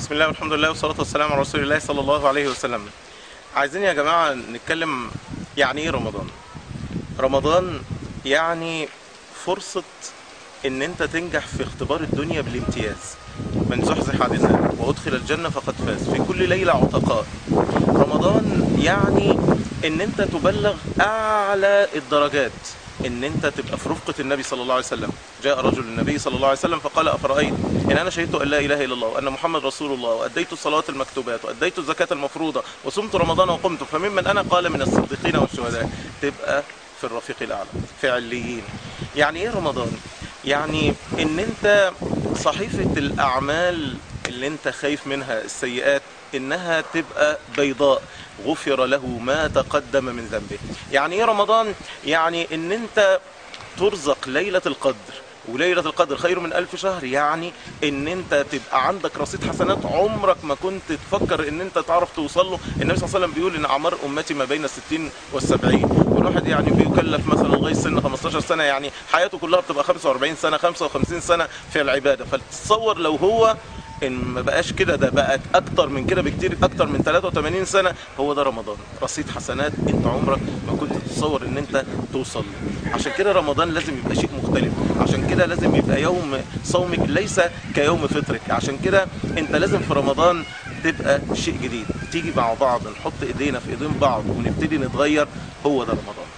بسم الله والحمد لله والصلاة والسلام على رسول الله صلى الله عليه وسلم عايزين يا جماعة نتكلم يعني ايه رمضان رمضان يعني فرصة ان انت تنجح في اختبار الدنيا بالامتياز من زحزح عن النار وادخل الجنة فقد فاز في كل ليلة عتقاء رمضان يعني ان انت تبلغ اعلى الدرجات ان انت تبقى في رفقة النبي صلى الله عليه وسلم جاء رجل للنبي صلى الله عليه وسلم فقال افرأيت ان انا شهدت ان لا اله الا الله وان محمد رسول الله واديت الصلوات المكتوبات واديت الزكاة المفروضة وصمت رمضان وقمت فممن انا قال من الصديقين والشهداء تبقى في الرفيق الاعلى في عليين يعني ايه رمضان يعني ان انت صحيفة الاعمال اللي انت خايف منها السيئات انها تبقى بيضاء غفر له ما تقدم من ذنبه يعني ايه رمضان يعني ان انت ترزق ليلة القدر وليلة القدر خير من ألف شهر يعني ان انت تبقى عندك رصيد حسنات عمرك ما كنت تفكر ان انت تعرف توصل له النبي صلى الله عليه وسلم بيقول ان اعمار امتي ما بين الستين والسبعين والواحد يعني بيكلف مثلا لغاية سن 15 سنة يعني حياته كلها بتبقى 45 سنة 55 سنة في العبادة فتصور لو هو ان ما بقاش كده ده بقت اكتر من كده بكتير اكتر من 83 سنة هو ده رمضان رصيد حسنات انت عمرك ما كنت تتصور ان انت توصل له عشان كده رمضان لازم يبقى شيء مختلف عشان كده لازم يبقى يوم صومك ليس كيوم فطرك عشان كده انت لازم في رمضان تبقى شيء جديد تيجي مع بعض نحط ايدينا في ايدين بعض ونبتدي نتغير هو ده رمضان